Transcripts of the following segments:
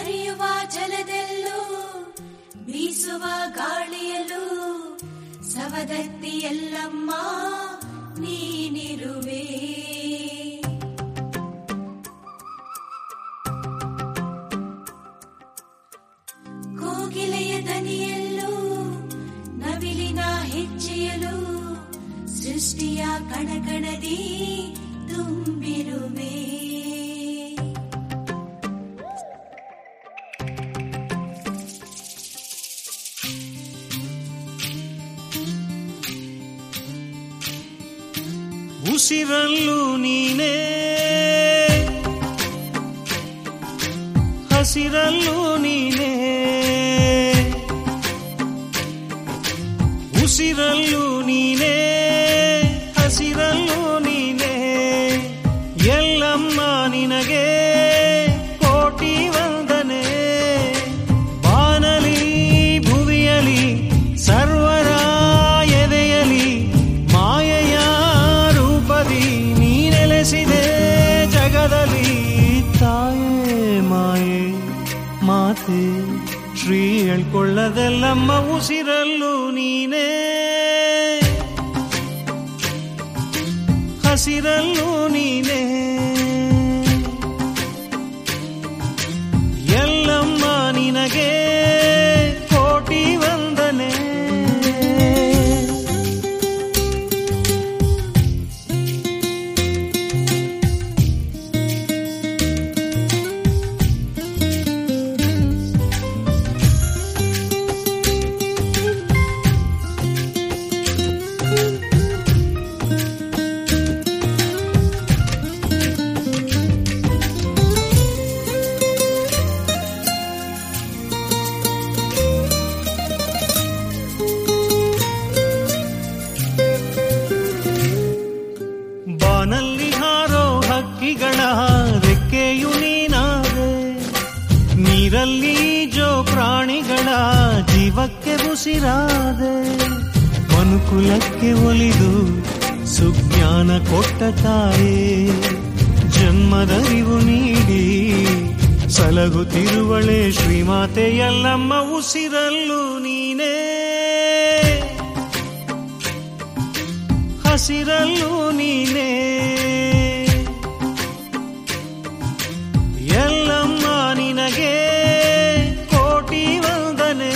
ಹರಿಯುವ ಜಲದಲ್ಲೂ ಬೀಸುವ ಗಾಳಿಯಲ್ಲೂ ಸವದತ್ತಿಯಲ್ಲಮ್ಮ ನೀನಿರುವೆ ಕೋಗಿಲೆಯ ದನಿಯಲ್ಲೂ ನವಿಲಿನ ಹೆಜ್ಜೆಯಲ್ಲೂ ಸೃಷ್ಟಿಯ ಕಣಕಣದಿ ತುಂಬಿರುವೆ ಉಸಿರಲ್ಲೂ ನೀನೇ ಹಸಿರಲ್ಲೂ ನೀನೇ ಉಸಿರಲ್ಲೂ ನೀನೇ ಹಸಿರಲ್ಲೂ ನೀನೇ ಎಲ್ಲಮ್ಮ ನಿನಗೆ ಕೋಟಿ ವಂದನೆ ಬಾನಲಿ ಭುವಿಯಲಿ ಸರ್ವರ ಎದೆಯಲಿ ಮಾಯೆಯ ರೂಪದಿ ನೀನೆಲೆಸಿದೆ ಜಗದಲ್ಲಿ ತಾಯೇ ಮಾಯೆ ಮಾತೆ ಶ್ರೀ ಹೇಳ್ಕೊಳ್ಳದೆಲ್ಲಮ್ಮ ಉಸಿರಲ್ಲೂ ನೀನೇ ಹಸಿರಲ್ಲೂ ನೀನೇ ಎಲ್ಲಮ್ಮ ನಿನಗೆ ಕೋಟಿ ವಂದನೆ ಬಾನಲ್ಲಿ ಹಾರೋ ಹಕ್ಕಿಗಳ ರೆಕ್ಕೆಯು ನೀನಾದೆ ನೀರಲ್ಲಿ ಜೋ ಪ್ರಾಣಿಗಳ ಜೀವಕ್ಕೆ ಉಸಿರಾದೆ ಮನುಕುಲಕ್ಕೆ ಒಲಿದು ಸುಜ್ಞಾನ ಕೊಟ್ಟ ತಾಯೇ ಜನ್ಮದರಿವು ನೀಡಿ ಸಲಗುತ್ತಿರುವಳೆ ಶ್ರೀಮಾತೆ ಎಲ್ಲಮ್ಮ ಉಸಿರಲ್ಲೂ ನೀನೇ ಹಸಿರಲ್ಲೂ ನೀನೇ ಎಲ್ಲಮ್ಮ ನಿನಗೆ ಕೋಟಿ ವಂದನೆ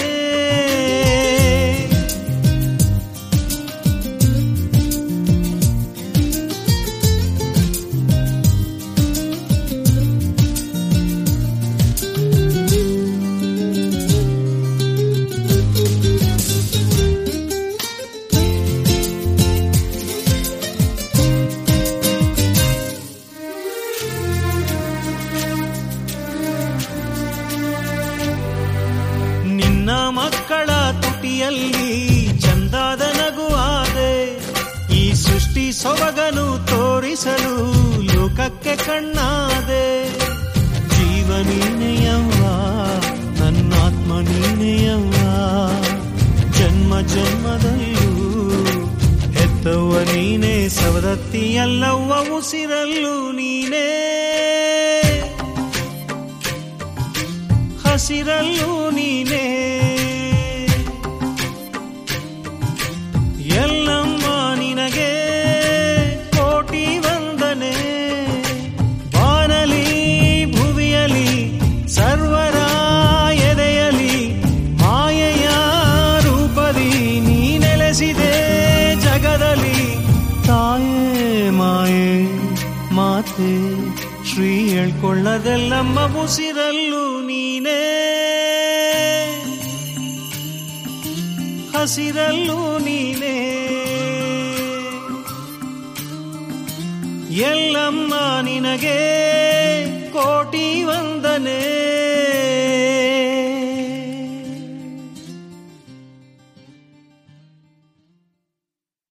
ನಿನ್ನ ಮಕ್ಕಳ ತುಟಿಯಲ್ಲಿ ಚಂದಾದ ನಗುವಾದೆ ಈ ಸೃಷ್ಟಿ ಸೊಬಗನು ತೋರಿಸಲು ಲೋಕಕ್ಕೆ ಕಣ್ಣಾದೆ ಜೀವ ನೀನೆಯವ್ವ ನನ್ನಾತ್ಮ ನೀನೆಯವ್ವ ಜನ್ಮ ಜನ್ಮದಲ್ಲೂ ಹೆತ್ತವ್ವ ನೀನೇ ಸವದತ್ತಿಯಲ್ಲವ್ವ ಉಸಿರಲ್ಲೂ ನೀನೇ ಹಸಿರಲ್ಲೂ ನೀನೇ ಎಲ್ಲಮ್ಮ ನಿನಗೆ ಕೋಟಿ ವಂದನೆ ಬಾನಲಿ ಭುವಿಯಲಿ ಸರ್ವರ ಎದೆಯಲಿ ಮಾಯೆಯ ರೂಪದಿ ನೀ ನೆಲೆಸಿದೆ ಜಗದಲ್ಲಿ ತಾಯೇ ಮಾಯೆ ಮಾತೆ ಶ್ರೀ ಹೇಳ್ಕೊಳ್ಳದೆಲ್ಲಮ್ಮ ಉಸಿರಲ್ಲೂ ನೀನೇ ಹಸಿರಲ್ಲೂ ನೀನೇ ಎಲ್ಲಮ್ಮ ನಿನಗೆ ಕೋಟಿ ವಂದನೆ